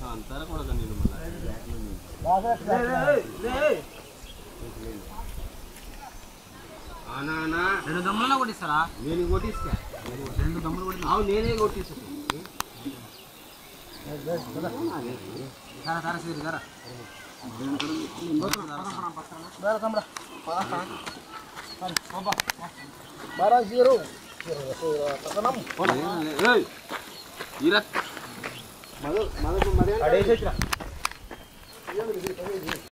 అంటారా కూడా నేను మళ్ళీ ఆనా రెండు దమ్ములలో కొట్టిస్తారా నేను కొట్టిస్తా రెండు దమ్ములు కొట్టి అవు నేనే కొట్టిస్తా సరే సరే సరే సరే ఇరా అడేసేసిరా